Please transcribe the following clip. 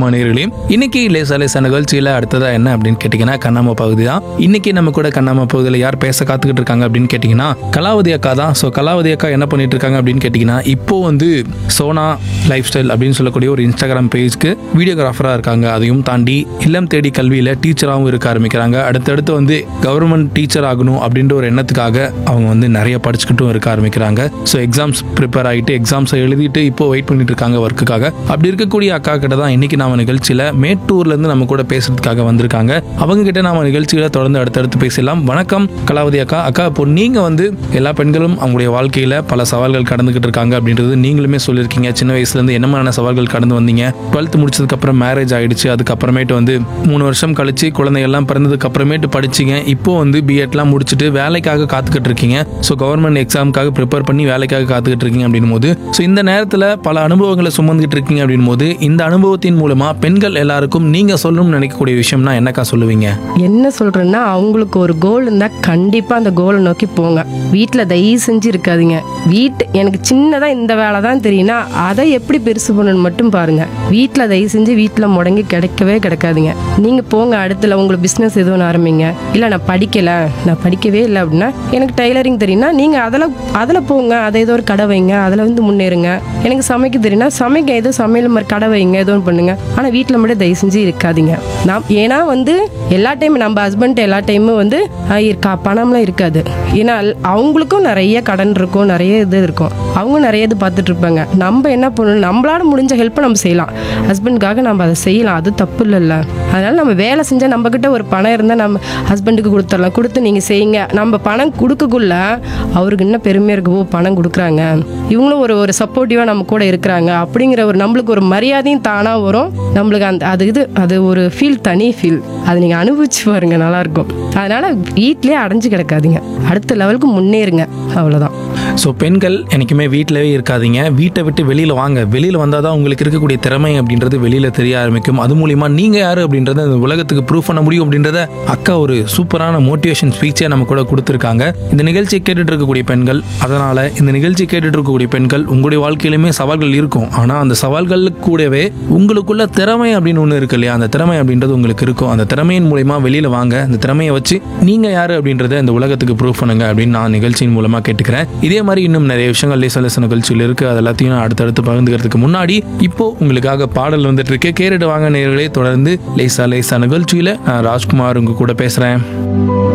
ராஜ்குமார் நேர்களே இன்னைக்கு லேசா லேசா நிகழ்ச்சியில் அடுத்ததா என்ன அப்படின்னு கேட்டிங்கன்னா கண்ணாம பகுதி தான் இன்னைக்கு நம்ம கூட கண்ணாம பகுதியில் யார் பேச காத்துக்கிட்டு இருக்காங்க அப்படின்னு கேட்டிங்கன்னா கலாவதி அக்கா தான் ஸோ கலாவதி அக்கா என்ன பண்ணிட்டு இருக்காங்க அப்படின்னு கேட்டிங்கன்னா இப்போ வந்து சோனா லைஃப் ஸ்டைல் அப்படின்னு சொல்லக்கூடிய ஒரு இன்ஸ்டாகிராம் பேஜ்க்கு வீடியோகிராஃபராக இருக்காங்க அதையும் தாண்டி இல்லம் தேடி கல்வியில் டீச்சராகவும் இருக்க ஆரம்பிக்கிறாங்க அடுத்தடுத்து வந்து கவர்மெண்ட் டீச்சர் ஆகணும் அப்படின்ற ஒரு எண்ணத்துக்காக அவங்க வந்து நிறைய படிச்சுக்கிட்டும் இருக்க ஆரம்பிக்கிறாங்க ஸோ எக்ஸாம்ஸ் ப்ரிப்பேர் ஆகிட்டு எக்ஸாம்ஸை எழுதிட்டு இப்போ வெயிட் பண்ணிட்டு இருக்காங்க ஒர்க்குக்காக அப்படி இருக்கக்கூடிய அக்கா கிட்ட தான் இன்னைக்கு நாம நிகழ்ச்சியில் மேட்டூர்ல இருந்து நம்ம கூட பேசுறதுக்காக வந்திருக்காங்க அவங்க கிட்ட நாம நிகழ்ச்சியில தொடர்ந்து அடுத்தடுத்து பேசலாம் வணக்கம் கலாவதி அக்கா அக்கா இப்போ நீங்க வந்து எல்லா பெண்களும் அவங்களுடைய வாழ்க்கையில பல சவால்கள் கடந்துகிட்டு இருக்காங்க அப்படின்றது நீங்களுமே சொல்லியிருக்கீங்க சின்ன வயசுல இருந்து என்ன மாதிரியான சவால்கள் கடந்து வந்தீங்க டுவெல்த் முடிச்சதுக்கு அப்புறம் மேரேஜ் ஆயிடுச்சு அதுக்கப்புறமேட்டு வந்து மூணு வருஷம் கழிச்சு குழந்தைகள்லாம் பிறந்ததுக்கு அப்புறமேட்டு படிச்சீங்க இப்போ வந்து பிஎட்லாம் முடிச்சுட்டு வேலைக்காக காத்துக்கிட்டு இருக்கீங்க ஸோ கவர்மெண்ட் எக்ஸாமுக்காக ப்ரிப்பேர் பண்ணி வேலைக்காக காத்துக்கிட்டு இருக்கீங்க அப்படின் போது ஸோ இந்த நேரத்தில் பல அனுபவங்களை சுமந்துக்கிட்டு இருக்கீங்க அப்படின் போது இந்த அனுபவத்தின் மூலமா பெண்கள் எல்லாருக்கும் நீங்க சொல்லணும்னு நினைக்கக்கூடிய விஷயம்னா என்னக்கா சொல்லுவீங்க என்ன சொல்றேன்னா அவங்களுக்கு ஒரு கோல் இருந்தா கண்டிப்பா அந்த கோலை நோக்கி போங்க வீட்டில் தயவு செஞ்சு இருக்காதீங்க வீட்டு எனக்கு சின்னதா இந்த வேலை தான் தெரியும்னா அதை எப்படி பெருசு பண்ணணும்னு மட்டும் பாருங்க வீட்டில் தயவு செஞ்சு வீட்டில் முடங்கி கிடைக்கவே கிடைக்காதீங்க நீங்க போங்க அடுத்துல உங்களுக்கு பிஸ்னஸ் எதுவும் ஆரம்பிங்க இல்லை நான் படிக்கல நான் படிக்கவே இல்லை அப்படின்னா எனக்கு டைலரிங் தெரியும்னா நீங்க அதில் அதில் போங்க அதை ஏதோ ஒரு கடை வைங்க அதில் வந்து முன்னேறுங்க எனக்கு சமைக்க தெரியும்னா சமைக்க ஏதோ சமையல் மாதிரி கடை வைங்க ஏதோ ஒன்று பண்ணுங்க ஆனால் வீட்டில் மட்டும் தயவு செஞ்சு இருக்காதீங்க நாம் ஏன்னா வந்து எல்லா டைம் நம்ம ஹஸ்பண்ட் எல்லா டைமும் வந்து "ஆ, இருக்கா பணம்லாம் இருக்காது ஏன்னா அல்- அவங்களுக்கும் நிறைய கடன் இருக்கும் நிறைய இது இருக்கும் அவங்க நிறைய இது பார்த்துட்டு இருப்பாங்க நம்ம என்ன பண்ணணும் நம்மளால முடிஞ்ச ஹெல்ப்பை நம்ம செய்யலாம் ஹஸ்பண்டுக்காக நம்ம அதை செய்யலாம் அது தப்பு இல்லைல்ல அதனால நம்ம வேலை செஞ்சால் நம்ம கிட்ட ஒரு பணம் இருந்தால் நம்ம ஹஸ்பண்டுக்கு கொடுத்துடலாம் கொடுத்து நீங்கள் செய்யுங்க நம்ம பணம் கொடுக்கக்குள்ள அவருக்கு இன்னும் பெருமையாக இருக்கு ஓ பணம் கொடுக்குறாங்க இவங்களும் ஒரு ஒரு சப்போர்ட்டிவாக நம்ம கூட இருக்கிறாங்க அப்படிங்கிற ஒரு நம்மளுக்கு ஒரு மரியாதையும் தானாக வரும் நம்மளுக்கு அந்த அது இது அது ஒரு ஃபீல் தனி ஃபீல் அதை நீங்கள் அனுபவிச்சு பாருங்க நல்லாயிருக்கும் அதனால வீட்டிலே அடைஞ்சு கிடக்காதீங்க அடுத்த லெவலுக்கு முன்னேறுங்க அவ்வளோதான் ஸோ பெண்கள் என்றைக்குமே வீட்டிலவே இருக்காதீங்க வீட்டை விட்டு வெளியில் வாங்க வெளியில் வந்தால் தான் உங்களுக்கு இருக்கக்கூடிய திறமை அப்படின்றது வெளியில் தெரிய ஆரம்பிக்கும் அது மூலிமா நீங்கள் யார் அப்படின்றத இந்த உலகத்துக்கு ப்ரூவ் பண்ண முடியும் அப்படின்றத அக்கா ஒரு சூப்பரான மோட்டிவேஷன் ஸ்பீச்சை நம்ம கூட கொடுத்துருக்காங்க இந்த நிகழ்ச்சியை கேட்டுட்டு இருக்கக்கூடிய பெண்கள் அதனால் இந்த நிகழ்ச்சி கேட்டுட்டு இருக்கக்கூடிய பெண்கள் உங்களுடைய வாழ்க்கையிலுமே சவால்கள் இருக்கும் ஆனால் அந்த சவால்களுக்கு கூடவே உங்களுக்குள்ள திறமை அப்படின்னு ஒன்று இருக்கு இல்லையா அந்த திறமை அப்படின்றது உங்களுக்கு இருக்கும் அந்த திறமையின் மூலிமா வெளியில் வாங்க அந்த திறமையை வச்சு நீங்கள் யார் அப்படின்றத இந்த உலகத்துக்கு ப்ரூவ் பண்ணுங்க அப்படின்னு நான் நிகழ்ச்சியின் மூலமாக கேட்டுக்கிறேன் இதே மாதிரி இன்னும் நிறைய விஷயங்கள் லேச லேச நிகழ்ச்சியில் இருக்கு அது எல்லாத்தையும் நான் அடுத்தடுத்து பகிர்ந்துக்கிறதுக்கு முன்னாடி இப்போ உங்களுக்காக பாடல் வந்துட்டு இருக்கு கேட்டுட்டு வாங்க நேர்களே தொடர்ந்து லேசா லேசா நிகழ்ச்சியில் நான் ராஜ்குமார் உங்க கூட பேசுகிறேன்